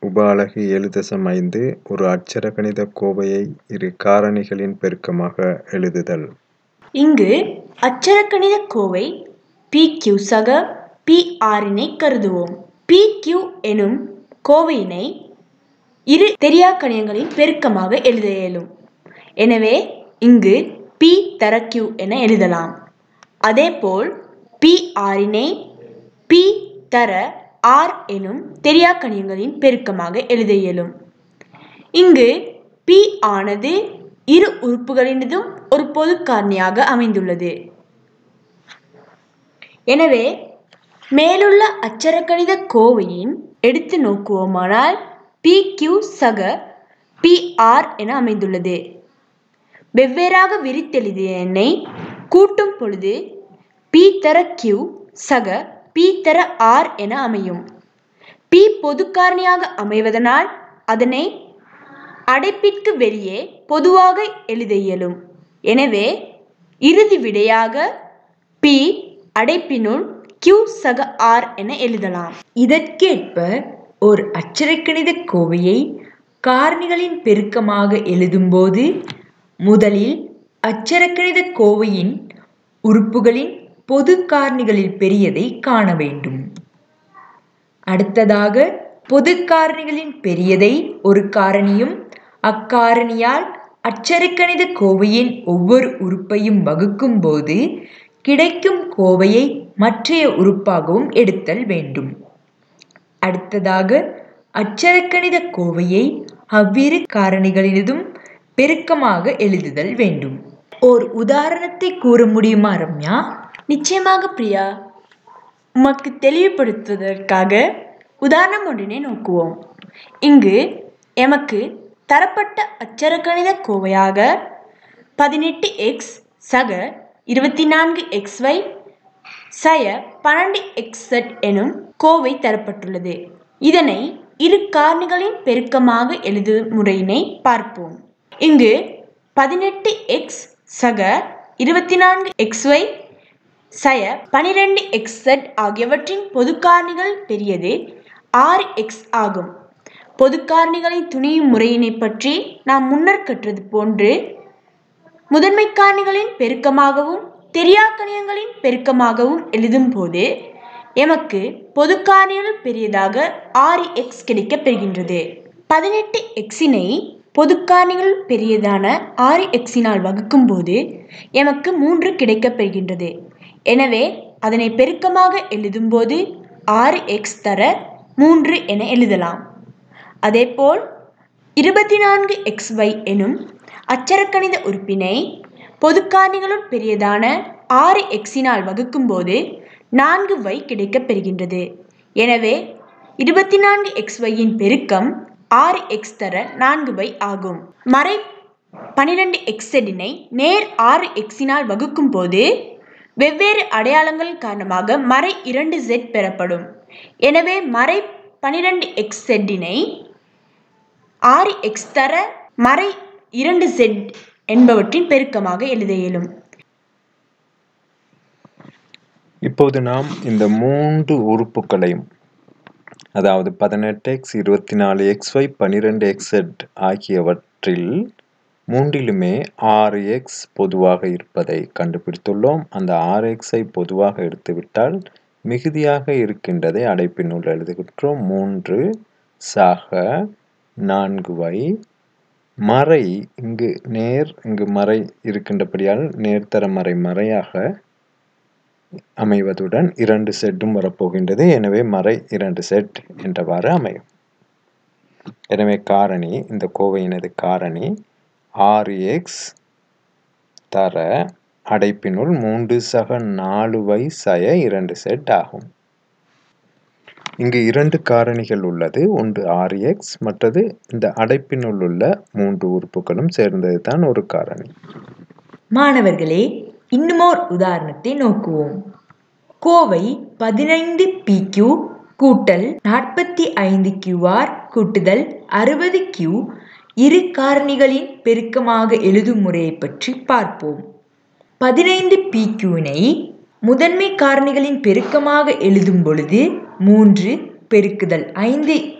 உப அலகு ஏழு தசம் ஐந்து ஒரு அட்சர கணித கோவையை இரு காரணிகளின் பெருக்கமாக எழுதுதல் இங்கு அச்சரக்கணித கோவை PQ சக PRனை கருதுவோம் PQ எனும் கோவையினை இரு தெரியா கணிதங்களின் பெருக்கமாக எழுத இயலும் எனவே இங்கு P தர Q என எழுதலாம் அதேபோல் PRனை P தர R எனும் தெரியா கணிதங்களின் பெருக்கமாக எழுத இயலும் இங்கு P ஆனது இரு உறுப்புகளினதும் ஒரு பொது காரணியாக அமைந்துள்ளது எனவே மேலுள்ள அச்சரக்கணித கோவையின் எடுத்து நோக்குவோமானால் PQ சக PR என அமைந்துள்ளது வெவ்வேறாக விரித்தெழுதிய எண்ணை கூட்டும் பொழுது P தர Q சக P தர R என அமையும் P பொது காரணியாக அமைவதனால் அதனை அடைப்பிற்கு வெளியே பொதுவாக எழுத இயலும் எனவே இறுதி விடையாக P அடைப்பினுள் Q சக R என எழுதலாம் இதற்கேற்ப ஓர் அச்சரக்கணித கோவையை காரணிகளின் பெருக்கமாக எழுதும்போது முதலில் அச்சரக்கணித கோவையின் உறுப்புகளின் பொது காரணிகளில் பெரியதை காண வேண்டும் அடுத்ததாக பொது காரணிகளின் பெரியதை ஒரு காரணியும் அக்காரணியால் அச்சரக்கணித கோவையின் ஒவ்வொரு உறுப்பையும் வகுக்கும் போது கிடைக்கும் கோவையை மற்றைய உறுப்பாகவும் எடுத்தல் வேண்டும் அடுத்ததாக அச்சரக்கணித கோவையை அவ்விரு காரணிகளினதும் பெருக்கமாக எழுதுதல் வேண்டும் ஓர் உதாரணத்தை கூற முடியுமா ரம்யா நிச்சயமாக பிரியா உமக்கு தெளிவுபடுத்துவதற்காக உதாரணம் ஒன்றினை நோக்குவோம் இங்கு எமக்கு தரப்பட்ட அச்சரக்கணித கோவையாக பதினெட்டு எக்ஸ் சக இருபத்தி நான்கு எக்ஸ் ஒய் சய பன்னெண்டு எக்ஸ் செட் எனும் கோவை தரப்பட்டுள்ளது இதனை இரு காரணிகளின் பெருக்கமாக எழுதும் முறையினை பார்ப்போம் இங்கு பதினெட்டு எக்ஸ் சக இருபத்தி நான்கு எக்ஸ் ஒய் சய பனிரெண்டு எக்ஸ் செட் ஆகியவற்றின் பொது காரணிகள் பெரியது ஆறு எக்ஸ் ஆகும் பொது காரணிகளின் துணியும் முறையினை பற்றி நாம் முன்னர் கற்றது போன்று முதன்மை காரணிகளின் பெருக்கமாகவும் தெரியா கணியங்களின் பெருக்கமாகவும் எழுதும் போது எமக்கு பொது காரணிகள் பெரியதாக ஆறு எக்ஸ் கிடைக்கப் பெறுகின்றது பதினெட்டு எக்ஸினை பொது காரணிகள் பெரியதான ஆறு எக்ஸினால் வகுக்கும் போது எமக்கு மூன்று கிடைக்கப் பெறுகின்றது எனவே அதனை பெருக்கமாக எழுதும்போது ஆறு எக்ஸ் தர மூன்று என எழுதலாம் அதேபோல் இருபத்தி நான்கு எக்ஸ் ஒய் எனும் அச்சரக்கணித உறுப்பினை பொது காரணிகளும் பெரியதான ஆறு எக்ஸினால் வகுக்கும்போது நான்கு ஒய் கிடைக்கப் பெறுகின்றது எனவே இருபத்தி நான்கு எக்ஸ் ஒய்யின் பெருக்கம் ஆறு எக்ஸ் தர நான்கு ஒய் ஆகும் மறை பனிரெண்டு எக்ஸ் செடினை நேர் ஆறு எக்ஸினால் வகுக்கும் போது வெவ்வேறு அடையாளங்கள் காரணமாக மறை இரண்டு செட் பெறப்படும் எனவே மறை பனிரெண்டு எக்ஸ் செட்டினை ஆறு எக்ஸ் தர மறை இரண்டு செட் என்பவற்றின் பெருக்கமாக எழுத இயலும் இப்போது நாம் இந்த மூன்று உறுப்புகளையும் அதாவது பதினெட்டு எக்ஸ் இருபத்தி நாலு எக்ஸ் ஒய் பன்னிரெண்டு எக்ஸ் செட் ஆகியவற்றில் மூன்றிலுமே ஆறு எக்ஸ் பொதுவாக இருப்பதை கண்டுபிடித்துள்ளோம் அந்த ஆறு எக்ஸை பொதுவாக எடுத்துவிட்டால் மிகுதியாக இருக்கின்றதை அடைப்பினுள் எழுதுகின்றோம் மூன்று சக நான்கு வை மறை இங்கு நேர் இங்கு மறை இருக்கின்றபடியால் நேர்த்தர மறை மறையாக அமைவதுடன் இரண்டு செட்டும் வரப்போகின்றது எனவே மறை இரண்டு செட் என்றவாறு அமையும் எனவே காரணி இந்த கோவையினது காரணி ஆறு எக்ஸ் தர அடைப்பினுள் மூன்று சக நாலு வை சய இரண்டு செட் ஆகும் இங்கு இரண்டு காரணிகள் உள்ளது ஒன்று ஆறு எக்ஸ் மற்றது இந்த அடைப்பினுள் உள்ள மூன்று உறுப்புகளும் சேர்ந்தது தான் ஒரு காரணி மாணவர்களே இன்னுமோர் உதாரணத்தை நோக்குவோம் கோவை பதினைந்து பிக்யூ கூட்டல் நாற்பத்தி ஐந்து கியூஆர் கூட்டுதல் அறுபது கியூ இரு காரணிகளின் பெருக்கமாக எழுதும் முறையை பற்றி பார்ப்போம் பதினைந்து பிக்யூனை முதன்மை காரணிகளின் பெருக்கமாக எழுதும் பொழுது மூன்று பெருக்குதல் ஐந்து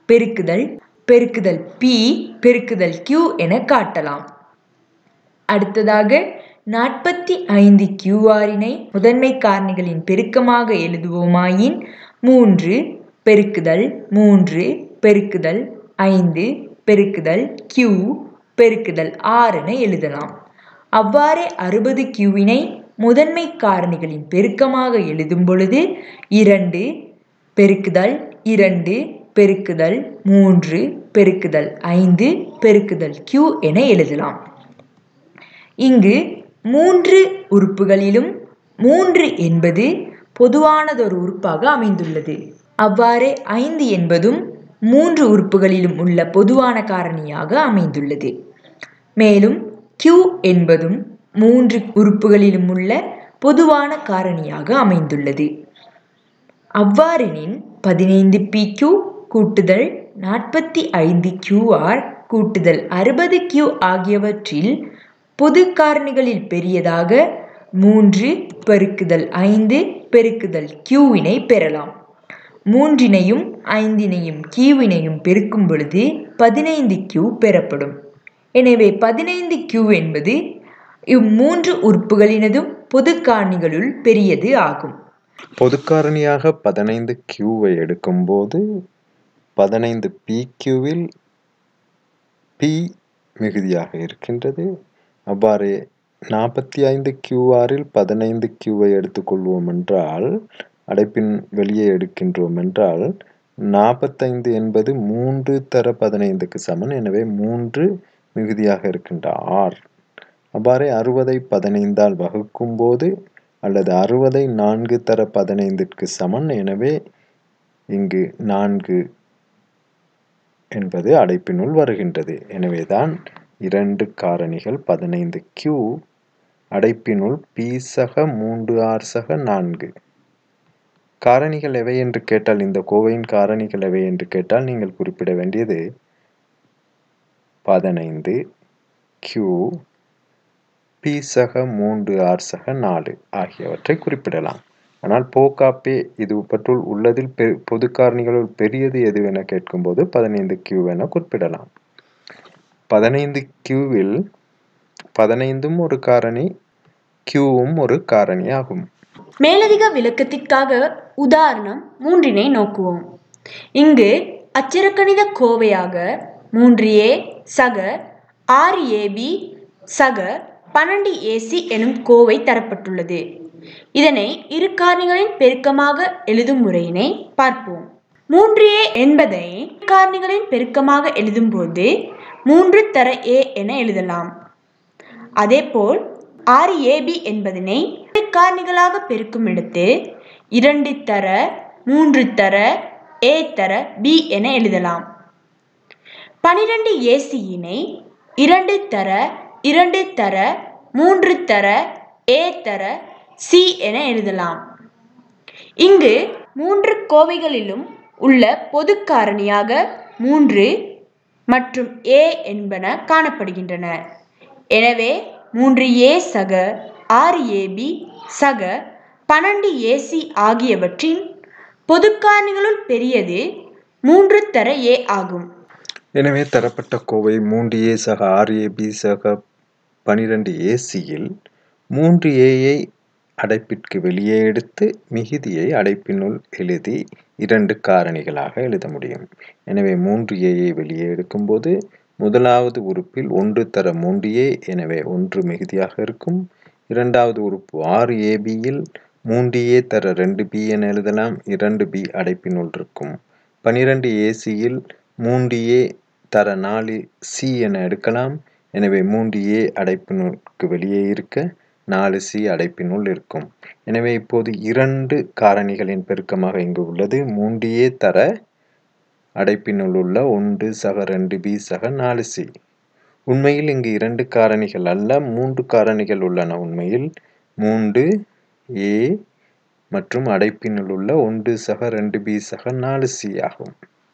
பெருக்குதல் பெருக்குதல் பி பெருக்குதல் கியூ என காட்டலாம் அடுத்ததாக நாற்பத்தி ஐந்து கியூஆரினை முதன்மை காரணிகளின் பெருக்கமாக எழுதுவோமாயின் மூன்று பெருக்குதல் மூன்று பெருக்குதல் ஐந்து பெருக்குதல் கியூ பெருக்குதல் ஆறு என எழுதலாம் அவ்வாறே அறுபது கியூவினை முதன்மை காரணிகளின் பெருக்கமாக எழுதும் பொழுது இரண்டு பெருக்குதல் இரண்டு பெருக்குதல் மூன்று பெருக்குதல் ஐந்து பெருக்குதல் கியூ என எழுதலாம் இங்கு மூன்று உறுப்புகளிலும் மூன்று என்பது பொதுவானதொரு உறுப்பாக அமைந்துள்ளது அவ்வாறே ஐந்து என்பதும் மூன்று உறுப்புகளிலும் உள்ள பொதுவான காரணியாக அமைந்துள்ளது மேலும் Q என்பதும் மூன்று உறுப்புகளிலும் உள்ள பொதுவான காரணியாக அமைந்துள்ளது அவ்வாறெனின் பதினைந்து PQ கூட்டுதல் நாற்பத்தி ஐந்து QR கூட்டுதல் அறுபது Q ஆகியவற்றில் பொது காரணிகளில் பெரியதாக மூன்று பெருக்குதல் ஐந்து பெருக்குதல் கியூவினை பெறலாம் மூன்றினையும் ஐந்தினையும் கியூவினையும் பெருக்கும் பொழுது பதினைந்து கியூ பெறப்படும் எனவே பதினைந்து கியூ என்பது இம்மூன்று உறுப்புகளினதும் பொது காரணிகளுள் பெரியது ஆகும் பொதுக்காரணியாக பதினைந்து கியூவை எடுக்கும்போது பதினைந்து பி கியூவில் பி மிகுதியாக இருக்கின்றது அவ்வாறு நாற்பத்தி ஐந்து கியூஆரில் பதினைந்து கியூவை எடுத்துக்கொள்வோம் என்றால் அடைப்பின் வெளியே எடுக்கின்றோம் என்றால் நாற்பத்தைந்து என்பது மூன்று தர பதினைந்துக்கு சமன் எனவே மூன்று மிகுதியாக இருக்கின்ற ஆர் அவ்வாறே அறுபதை பதினைந்தால் வகுக்கும் போது அல்லது அறுபதை நான்கு தர பதினைந்திற்கு சமன் எனவே இங்கு நான்கு என்பது அடைப்பினுள் வருகின்றது எனவேதான் இரண்டு காரணிகள் பதினைந்து கியூ அடைப்பினுள் பி சக மூன்று ஆர் சக நான்கு காரணிகள் எவை என்று கேட்டால் இந்த கோவையின் காரணிகள் எவை என்று கேட்டால் நீங்கள் குறிப்பிட வேண்டியது பதினைந்து கியூ பி சக மூன்று ஆர் சக நாலு ஆகியவற்றை குறிப்பிடலாம் ஆனால் போகாப்பே இது பற்றுள் உள்ளதில் பெ பொது காரணிகளுள் பெரியது எது என கேட்கும்போது பதினைந்து கியூ என குறிப்பிடலாம் பதினைந்து கியூவில் பதினைந்தும் ஒரு காரணி கியூவும் ஒரு காரணி ஆகும் மேலதிக விளக்கத்திற்காக உதாரணம் மூன்றினை நோக்குவோம் இங்கு அச்சிறக்கணித கோவையாக மூன்று ஏ சக ஆறு ஏபி சக பன்னெண்டு ஏசி எனும் கோவை தரப்பட்டுள்ளது இதனை இரு காரணிகளின் பெருக்கமாக எழுதும் முறையினை பார்ப்போம் மூன்று ஏ என்பதை காரணிகளின் பெருக்கமாக எழுதும்போது மூன்று தர ஏ என எழுதலாம் அதேபோல் ஆறு ஏபி என்பதனை காரணிகளாக பெருக்கும் இடத்து இரண்டு தர மூன்று தர ஏ தர பி என எழுதலாம் பனிரெண்டு ஏசியினை இரண்டு தர இரண்டு தர மூன்று தர ஏ தர சி என எழுதலாம் இங்கு மூன்று கோவைகளிலும் உள்ள பொது காரணியாக மூன்று மற்றும் ஏ என்பன காணப்படுகின்றன எனவே மூன்று ஏ சக ஆறு ஏபி சக பன்னெண்டு ஏசி ஆகியவற்றின் பொது காரணிகளுள் பெரியது மூன்று தர ஏ ஆகும் எனவே தரப்பட்ட கோவை மூன்று ஏ சக ஆறு ஏ பி சக பனிரெண்டு ஏசியில் மூன்று ஏயை அடைப்பிற்கு வெளியே எடுத்து மிகுதியை அடைப்பினுள் எழுதி இரண்டு காரணிகளாக எழுத முடியும் எனவே மூன்று ஏயை வெளியே எடுக்கும்போது முதலாவது உறுப்பில் ஒன்று தர மூன்று ஏ எனவே ஒன்று மிகுதியாக இருக்கும் இரண்டாவது உறுப்பு ஆறு ஏபியில் மூன்று ஏ தர ரெண்டு பி என எழுதலாம் இரண்டு பி அடைப்பினுள் இருக்கும் பனிரெண்டு ஏசியில் மூன்று ஏ தர நாலு சி என எடுக்கலாம் எனவே மூன்று ஏ அடைப்பினுக்கு வெளியே இருக்க நாலு சி அடைப்பினுள் இருக்கும் எனவே இப்போது இரண்டு காரணிகளின் பெருக்கமாக இங்கு உள்ளது மூன்று ஏ தர அடைப்பினுள் உள்ள ஒன்று சக ரெண்டு பி சக நாலு சி உண்மையில் இங்கு இரண்டு காரணிகள் அல்ல மூன்று காரணிகள் உள்ளன உண்மையில் மூன்று ஏ மற்றும் அடைப்பினுள் உள்ள ஒன்று சக ரெண்டு பி சக நாலு சி ஆகும்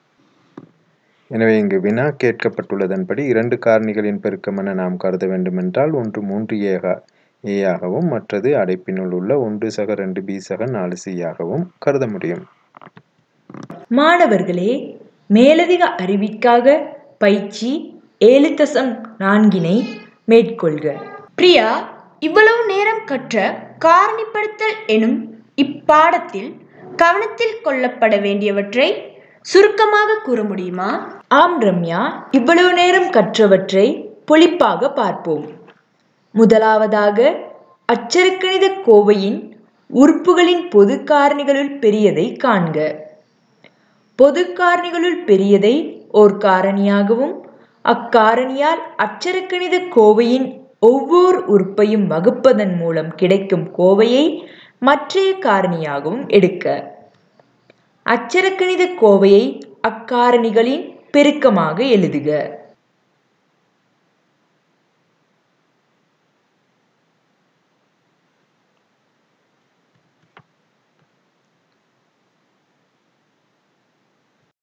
எனவே இங்கு வினா கேட்கப்பட்டுள்ளதன்படி இரண்டு காரணிகளின் பெருக்கம் என நாம் கருத வேண்டுமென்றால் ஒன்று மூன்று ஏக ஏ ஆகவும் மற்றது அடைப்பினுள் உள்ள ஒன்று சக ரெண்டு பி சக நாலு சி ஆகவும் கருத முடியும் மாணவர்களே மேலதிக அறிவிற்காக பயிற்சி ஏழு தசம் நான்கினை மேற்கொள்க பிரியா இவ்வளவு நேரம் கற்ற காரணிப்படுத்தல் எனும் இப்பாடத்தில் கவனத்தில் கொள்ளப்பட வேண்டியவற்றை சுருக்கமாக கூற முடியுமா ஆம் ரம்யா இவ்வளவு நேரம் கற்றவற்றை பொழிப்பாக பார்ப்போம் முதலாவதாக அச்சரக்கணித கோவையின் உறுப்புகளின் பொது காரணிகளுள் பெரியதை காண்க பொது காரணிகளுள் பெரியதை ஓர் காரணியாகவும் அக்காரணியால் அச்சரக்கணித கோவையின் ஒவ்வொரு உறுப்பையும் வகுப்பதன் மூலம் கிடைக்கும் கோவையை மற்றைய காரணியாகவும் எடுக்க அச்சரக்கணித கோவையை அக்காரணிகளின் பெருக்கமாக எழுதுக